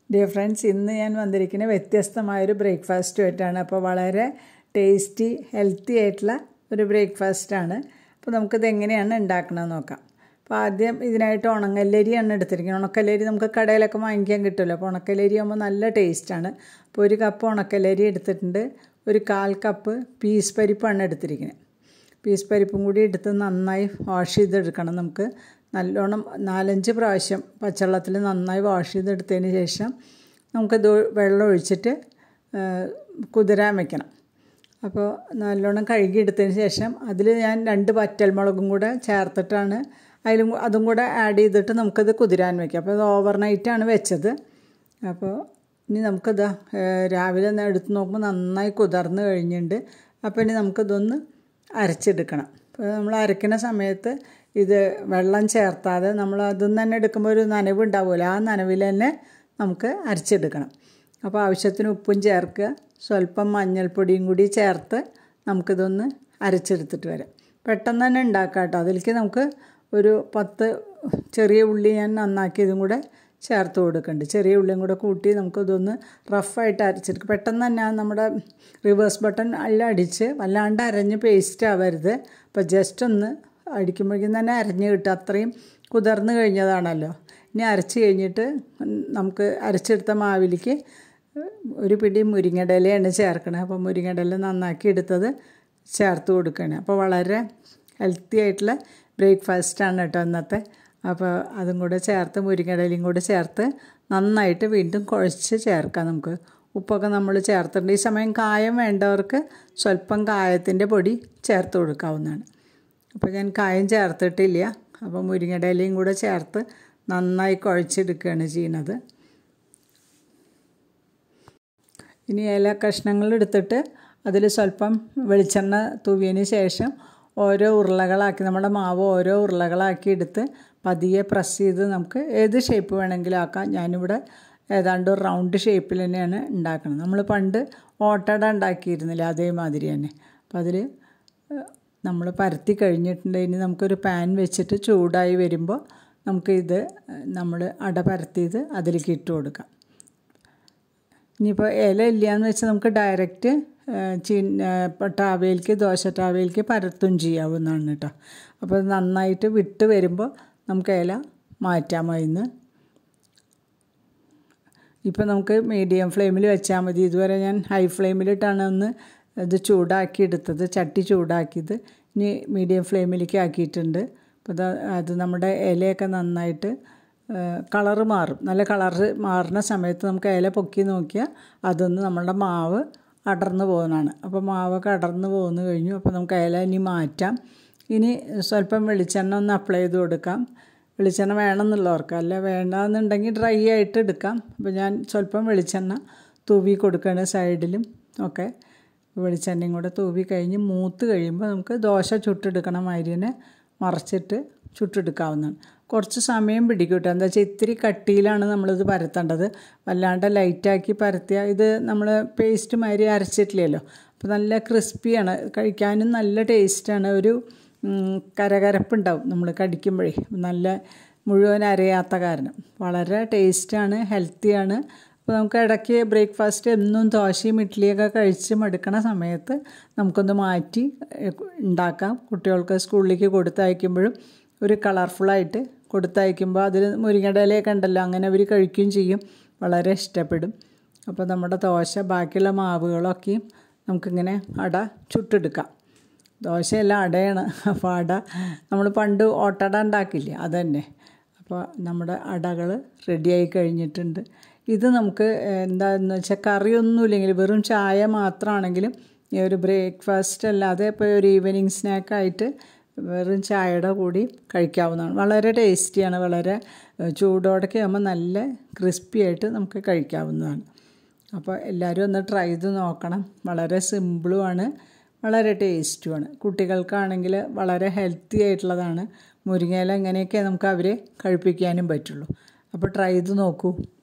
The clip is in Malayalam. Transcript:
ഡിയർ ഫ്രണ്ട്സ് ഇന്ന് ഞാൻ വന്നിരിക്കുന്ന വ്യത്യസ്തമായൊരു ബ്രേക്ക്ഫാസ്റ്റുമായിട്ടാണ് അപ്പോൾ വളരെ ടേസ്റ്റി ഹെൽത്തി ആയിട്ടുള്ള ഒരു ബ്രേക്ക്ഫാസ്റ്റാണ് അപ്പോൾ നമുക്കിത് എങ്ങനെയാണ് ഉണ്ടാക്കണമെന്ന് നോക്കാം അപ്പോൾ ആദ്യം ഇതിനായിട്ട് ഉണങ്ങല്ലരിയാണ് എടുത്തിരിക്കുന്നത് ഉണക്കല്ലരി നമുക്ക് കടയിലൊക്കെ വാങ്ങിക്കാൻ കിട്ടുമല്ലോ അപ്പോൾ ഉണക്കല്ലരി ആകുമ്പോൾ നല്ല ടേസ്റ്റാണ് അപ്പോൾ ഒരു കപ്പ് ഉണക്കല്ലരി എടുത്തിട്ടുണ്ട് ഒരു കാൽ കപ്പ് പീസ് പരിപ്പാണ് എടുത്തിരിക്കുന്നത് പീസ് പരിപ്പും കൂടി എടുത്ത് നന്നായി വാഷ് ചെയ്തെടുക്കണം നമുക്ക് നല്ലോണം നാലഞ്ച് പ്രാവശ്യം പച്ചവെള്ളത്തിൽ നന്നായി വാഷ് ചെയ്തെടുത്തതിന് ശേഷം നമുക്കത് വെള്ളം ഒഴിച്ചിട്ട് കുതിരാൻ വെക്കണം അപ്പോൾ നല്ലോണം കഴുകിയെടുത്തതിന് ശേഷം അതിൽ ഞാൻ രണ്ട് പറ്റൽമുളകും കൂടെ ചേർത്തിട്ടാണ് അതിലും അതും കൂടെ ആഡ് ചെയ്തിട്ട് നമുക്കത് കുതിരാൻ വെക്കാം അപ്പോൾ അത് ഓവർനൈറ്റാണ് വെച്ചത് അപ്പോൾ ഇനി നമുക്കത് രാവിലെ എടുത്ത് നോക്കുമ്പോൾ നന്നായി കുതിർന്ന് കഴിഞ്ഞിട്ടുണ്ട് അപ്പോൾ ഇനി നമുക്കിതൊന്ന് അരച്ചെടുക്കണം അപ്പോൾ നമ്മൾ അരയ്ക്കുന്ന സമയത്ത് ഇത് വെള്ളം ചേർത്താതെ നമ്മൾ അതിൽ നിന്ന് തന്നെ എടുക്കുമ്പോൾ ഒരു നനവ് ഉണ്ടാവുമല്ലോ ആ നനവിൽ തന്നെ നമുക്ക് അരച്ചെടുക്കണം അപ്പോൾ ആവശ്യത്തിന് ഉപ്പും ചേർക്കുക സ്വല്പം മഞ്ഞൾപ്പൊടിയും കൂടി ചേർത്ത് നമുക്കിതൊന്ന് അരച്ചെടുത്തിട്ട് വരാം പെട്ടെന്ന് തന്നെ ഉണ്ടാക്കാം കേട്ടോ അതിലേക്ക് നമുക്ക് ഒരു പത്ത് ചെറിയ ഉള്ളി ഞാൻ നന്നാക്കി ഇതും കൂടെ ചേർത്ത് കൊടുക്കുന്നുണ്ട് ചെറിയ ഉള്ളിയും കൂടെ കൂട്ടി നമുക്കിതൊന്ന് റഫായിട്ട് അരച്ചെടുക്കും പെട്ടെന്ന് തന്നെ നമ്മുടെ റിവേഴ്സ് ബട്ടൺ എല്ലാം അടിച്ച് വല്ലാണ്ട് അരഞ്ഞ് പേസ്റ്റ് ആവരുത് അപ്പോൾ ജസ്റ്റ് ഒന്ന് അടിക്കുമ്പോഴേക്കും തന്നെ അരഞ്ഞ് കിട്ടും അത്രയും കുതിർന്ന് കഴിഞ്ഞതാണല്ലോ ഇനി അരച്ച് കഴിഞ്ഞിട്ട് നമുക്ക് അരച്ചെടുത്ത മാവിലേക്ക് ഒരു പിടി മുരിങ്ങടലയാണ് ചേർക്കണത് അപ്പോൾ മുരിങ്ങടല നന്നാക്കി എടുത്തത് ചേർത്ത് കൊടുക്കണം അപ്പോൾ വളരെ ഹെൽത്തി ആയിട്ടുള്ള ബ്രേക്ക്ഫാസ്റ്റാണ് കേട്ടോ ഇന്നത്തെ അപ്പോൾ അതും കൂടെ ചേർത്ത് മുരിങ്ങടലയും കൂടെ ചേർത്ത് നന്നായിട്ട് വീണ്ടും കുഴച്ച് ചേർക്കാം നമുക്ക് ഉപ്പൊക്കെ നമ്മൾ ചേർത്തിട്ടുണ്ട് ഈ സമയം കായം വേണ്ടവർക്ക് സ്വല്പം കായത്തിൻ്റെ പൊടി ചേർത്ത് കൊടുക്കാവുന്നതാണ് അപ്പോൾ ഞാൻ കായം ചേർത്തിട്ടില്ല അപ്പോൾ മുരിങ്ങടലയും കൂടെ ചേർത്ത് നന്നായി കുഴച്ചെടുക്കുകയാണ് ചെയ്യുന്നത് ഇനി ഇല കഷ്ണങ്ങൾ എടുത്തിട്ട് അതിൽ സ്വല്പം വെളിച്ചെണ്ണ തൂവിയതിന് ശേഷം ഓരോ ഉരുളകളാക്കി നമ്മുടെ മാവ് ഓരോ ഉരുളകളാക്കി എടുത്ത് പതിയെ പ്രസ് ചെയ്ത് നമുക്ക് ഏത് ഷേപ്പ് വേണമെങ്കിലും ആക്കാം ഞാനിവിടെ ഏതാണ്ട് ഒരു റൗണ്ട് ഷേപ്പിൽ തന്നെയാണ് ഉണ്ടാക്കുന്നത് നമ്മൾ പണ്ട് ഓട്ടട ഉണ്ടാക്കിയിരുന്നില്ല അതേമാതിരി തന്നെ അപ്പോൾ അതിൽ നമ്മൾ പരത്തി കഴിഞ്ഞിട്ടുണ്ട് ഇനി നമുക്കൊരു പാൻ വെച്ചിട്ട് ചൂടായി വരുമ്പോൾ നമുക്ക് ഇത് നമ്മൾ അട പരത്തിയത് അതിലേക്ക് ഇട്ട് കൊടുക്കാം ഇനിയിപ്പോൾ ഇല ഇല്ലയെന്ന് വെച്ചാൽ നമുക്ക് ഡയറക്റ്റ് ചീ ടാവയിലേക്ക് ദോശ ടാവയിലേക്ക് പരത്തും ചെയ്യാവുന്നതാണ് കേട്ടോ അപ്പോൾ നന്നായിട്ട് വിട്ട് വരുമ്പോൾ നമുക്ക് ഇല മാറ്റാം അതിന്ന് ഇപ്പോൾ നമുക്ക് മീഡിയം ഫ്ലെയിമിൽ വെച്ചാൽ മതി ഇതുവരെ ഞാൻ ഹൈ ഫ്ലെയിമിലിട്ടാണ് ഒന്ന് ഇത് ചൂടാക്കി എടുത്തത് ചട്ടി ചൂടാക്കിയത് ഇനി മീഡിയം ഫ്ലെയിമിലേക്ക് ആക്കിയിട്ടുണ്ട് അപ്പോൾ അത് നമ്മുടെ ഇലയൊക്കെ നന്നായിട്ട് കളറ് മാറും നല്ല കളറ് മാറുന്ന സമയത്ത് നമുക്ക് ഇല പൊക്കി നോക്കിയാൽ അതൊന്ന് നമ്മളുടെ മാവ് അടർന്നു പോകുന്നതാണ് അപ്പോൾ മാവൊക്കെ അടർന്നു പോകുന്നു കഴിഞ്ഞു അപ്പോൾ നമുക്ക് ഇല ഇനി മാറ്റാം ഇനി സ്വല്പം വെളിച്ചെണ്ണ ഒന്ന് അപ്ലൈ ചെയ്ത് കൊടുക്കാം വെളിച്ചെണ്ണ വേണമെന്നുള്ളവർക്ക് അല്ല വേണ്ടാന്നുണ്ടെങ്കിൽ ഡ്രൈ ആയിട്ട് എടുക്കാം അപ്പോൾ ഞാൻ സ്വല്പം വെളിച്ചെണ്ണ തൂവി കൊടുക്കുകയാണ് സൈഡിലും ഒക്കെ വെളിച്ചെണ്ണയും കൂടെ തൂവി കഴിഞ്ഞ് മൂത്ത് കഴിയുമ്പോൾ നമുക്ക് ദോശ ചുട്ടെടുക്കണ മാതിരി തന്നെ മറച്ചിട്ട് ചുട്ടെടുക്കാവുന്നതാണ് കുറച്ച് സമയം പിടിക്കും കേട്ടോ എന്താ വെച്ചാൽ ഇത്തിരി കട്ടിയിലാണ് നമ്മളിത് പരത്തേണ്ടത് വല്ലാണ്ട് ലൈറ്റാക്കി പരത്തിയ ഇത് നമ്മൾ പേസ്റ്റ് മാതിരി അരച്ചിട്ടില്ലല്ലോ അപ്പോൾ നല്ല ക്രിസ്പിയാണ് കഴിക്കാനും നല്ല ടേസ്റ്റാണ് ഒരു കരകരപ്പുണ്ടാവും നമ്മൾ കടിക്കുമ്പോഴേ നല്ല മുഴുവൻ അരയാത്ത കാരണം വളരെ ടേസ്റ്റാണ് ഹെൽത്തിയാണ് അപ്പോൾ നമുക്ക് ഇടയ്ക്ക് ബ്രേക്ക്ഫാസ്റ്റ് എന്നും ദോശയും ഇഡ്ഡലിയൊക്കെ കഴിച്ച് മടുക്കണ സമയത്ത് നമുക്കൊന്ന് മാറ്റി ഉണ്ടാക്കാം കുട്ടികൾക്ക് സ്കൂളിലേക്ക് കൊടുത്തയക്കുമ്പോഴും ഒരു കളർഫുള്ളായിട്ട് കൊടുത്തയക്കുമ്പോൾ അതിൽ മുരിങ്ങയുടെ ഇലയൊക്കെ ഉണ്ടല്ലോ അങ്ങനെ അവർ കഴിക്കുകയും ചെയ്യും വളരെ ഇഷ്ടപ്പെടും അപ്പോൾ നമ്മുടെ ദോശ ബാക്കിയുള്ള മാവുകളൊക്കെയും നമുക്കിങ്ങനെ അട ചുട്ടെടുക്കാം ദോശയല്ല അടയാണ് അപ്പോൾ അട നമ്മൾ പണ്ട് ഓട്ടട ഉണ്ടാക്കില്ലേ അതന്നെ അപ്പോൾ നമ്മുടെ അടകൾ റെഡിയായി കഴിഞ്ഞിട്ടുണ്ട് ഇത് നമുക്ക് എന്താണെന്ന് വെച്ചാൽ കറിയൊന്നുമില്ലെങ്കിൽ വെറും ചായ മാത്രമാണെങ്കിലും ഈ ഒരു ബ്രേക്ക്ഫാസ്റ്റ് അല്ലാതെ ഇപ്പോൾ ഒരു ഈവനിങ് സ്നാക്കായിട്ട് വെറും ചായയുടെ കൂടി കഴിക്കാവുന്നതാണ് വളരെ ടേസ്റ്റിയാണ് വളരെ ചൂടോടൊക്കെ ആകുമ്പോൾ നല്ല ക്രിസ്പി ആയിട്ട് നമുക്ക് കഴിക്കാവുന്നതാണ് അപ്പോൾ എല്ലാവരും ഒന്ന് ട്രൈ ചെയ്ത് നോക്കണം വളരെ സിമ്പിളുമാണ് വളരെ ടേസ്റ്റുമാണ് കുട്ടികൾക്കാണെങ്കിൽ വളരെ ഹെൽത്തി ആയിട്ടുള്ളതാണ് മുരിങ്ങയില ഇങ്ങനെയൊക്കെ നമുക്ക് അവരെ കഴിപ്പിക്കാനും പറ്റുള്ളൂ അപ്പോൾ ട്രൈ ചെയ്ത് നോക്കൂ